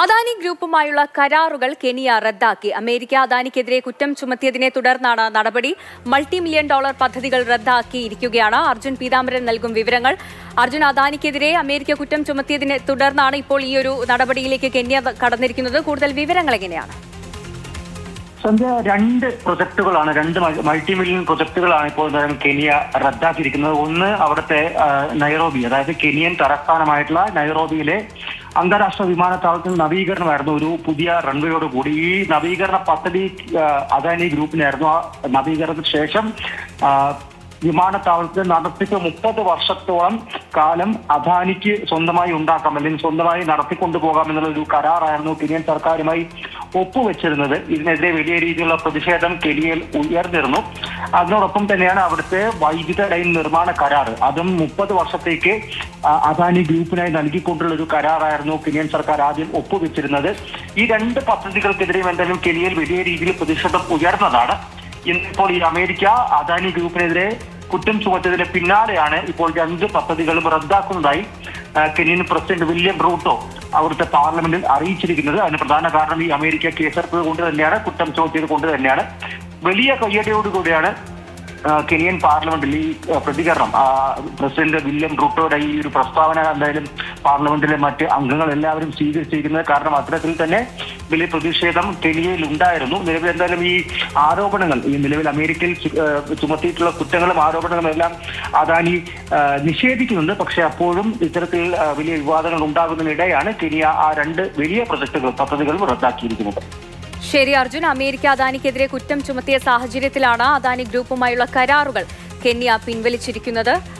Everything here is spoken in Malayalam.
അദാനി ഗ്രൂപ്പുമായുള്ള കരാറുകൾ കെനിയ റദ്ദാക്കി അമേരിക്ക അദാനിക്കെതിരെ കുറ്റം ചുമത്തിയതിനെ തുടർന്നാണ് നടപടി മൾട്ടി മില്യൺ ഡോളർ പദ്ധതികൾ റദ്ദാക്കിയിരിക്കുകയാണ് അർജുൻ പീതാംബരൻ നൽകും വിവരങ്ങൾ അർജുൻ അദാനിക്കെതിരെ അമേരിക്ക കുറ്റം ചുമത്തിയതിനെ തുടർന്നാണ് ഇപ്പോൾ ഈ ഒരു നടപടിയിലേക്ക് കെന്യ കടന്നിരിക്കുന്നത് കൂടുതൽ വിവരങ്ങൾ എങ്ങനെയാണ് സന്ധ്യ രണ്ട് പ്രൊജക്ടുകളാണ് രണ്ട് മൾ- മൾട്ടി മില്യൺ പ്രൊജക്ടുകളാണ് ഇപ്പോൾ എന്തായാലും കെനിയ റദ്ദാക്കിയിരിക്കുന്നത് ഒന്ന് അവിടുത്തെ ആ, നൈറോബി അതായത് കെനിയൻ തലസ്ഥാനമായിട്ടുള്ള നൈറോബിയിലെ അന്താരാഷ്ട്ര വിമാനത്താവളത്തിൽ നവീകരണമായിരുന്നു ഒരു പുതിയ റൺവേയോട് കൂടി ഈ നവീകരണ പദ്ധതി ആ, അദാനി ഗ്രൂപ്പിനായിരുന്നു ആ നവീകരണത്തിന് ശേഷം ആ, വിമാനത്താവളത്തിൽ നടത്തിപ്പ് മുപ്പത് വർഷത്തോളം കാലം അദാനിക്ക് സ്വന്തമായി ഉണ്ടാക്കാം അല്ലെങ്കിൽ സ്വന്തമായി നടത്തിക്കൊണ്ടുപോകാം എന്നുള്ള ഒരു കരാറായിരുന്നു കെനിയൻ സർക്കാരുമായി ഒപ്പുവെച്ചിരുന്നത് ഇതിനെതിരെ വലിയ രീതിയിലുള്ള പ്രതിഷേധം കെനിയയിൽ ഉയർന്നിരുന്നു അതിനോടൊപ്പം തന്നെയാണ് അവിടുത്തെ വൈദ്യുത ലൈൻ നിർമ്മാണ കരാർ അതും മുപ്പത് വർഷത്തേക്ക് ആ, അദാനി ഗ്രൂപ്പിനായി നൽകിക്കൊണ്ടുള്ള ഒരു കരാറായിരുന്നു കെനിയൻ സർക്കാർ ആദ്യം ഒപ്പുവെച്ചിരുന്നത് ഈ രണ്ട് പദ്ധതികൾക്കെതിരെയും എന്തായാലും കെനിയയിൽ വലിയ രീതിയിൽ പ്രതിഷേധം ഉയർന്നതാണ് ഇന്നിപ്പോൾ ഈ അമേരിക്ക അദാനി ഗ്രൂപ്പിനെതിരെ കുറ്റം ചുമത്തിയതിന് പിന്നാലെയാണ് ഇപ്പോൾ രണ്ട് പദ്ധതികളും റദ്ദാക്കുന്നതായി ആ, കെനിയൻ പ്രസിഡന്റ് വില്യം റൂട്ടോ അവിടുത്തെ പാർലമെന്റിൽ അറിയിച്ചിരിക്കുന്നത് അതിന് പ്രധാന കാരണം ഈ അമേരിക്ക കേസെടുത്തത് കൊണ്ട് തന്നെയാണ് കുറ്റം ചുമത്തിയത് കൊണ്ട് തന്നെയാണ് വലിയ കയ്യടിയോടുകൂടിയാണ് ആ, കെനിയൻ പാർലമെന്റിൽ ഈ ആ, പ്രതികരണം ആ, പ്രസിഡന്റ് വില്യം റൂട്ടോയുടെ ഈ ഒരു പ്രസ്താവന എന്തായാലും പാർലമെന്റിലെ മറ്റ് അംഗങ്ങൾ എല്ലാവരും സ്വീകരിച്ചിരിക്കുന്നത് കാരണം അത്തരത്തിൽ തന്നെ വലിയ പ്രതിഷേധം കെനിയയിൽ ഉണ്ടായിരുന്നു നിലവിൽ എന്തായാലും ഈ ആരോപണങ്ങൾ ഈ നിലവിൽ അമേരിക്കയിൽ ചു- ആ, ചുമത്തിയിട്ടുള്ള കുറ്റങ്ങളും ആരോപണങ്ങളും എല്ലാം അദാനി ആ, നിഷേധിക്കുന്നുണ്ട് പക്ഷെ അപ്പോഴും ഇത്തരത്തിൽ ആ, വലിയ വിവാദങ്ങൾ ഉണ്ടാകുന്നതിനിടെയാണ് കെനിയ ആ രണ്ട് വലിയ പ്രൊജക്ടുകൾ പദ്ധതികളും റദ്ദാക്കിയിരിക്കുന്നത് ശരി അർജുൻ അമേരിക്ക അദാനിക്കെതിരെ കുറ്റം ചുമത്തിയ സാഹചര്യത്തിലാണ് അദാനി ഗ്രൂപ്പുമായുള്ള കരാറുകൾ കെന്യ പിൻവലിച്ചിരിക്കുന്നത്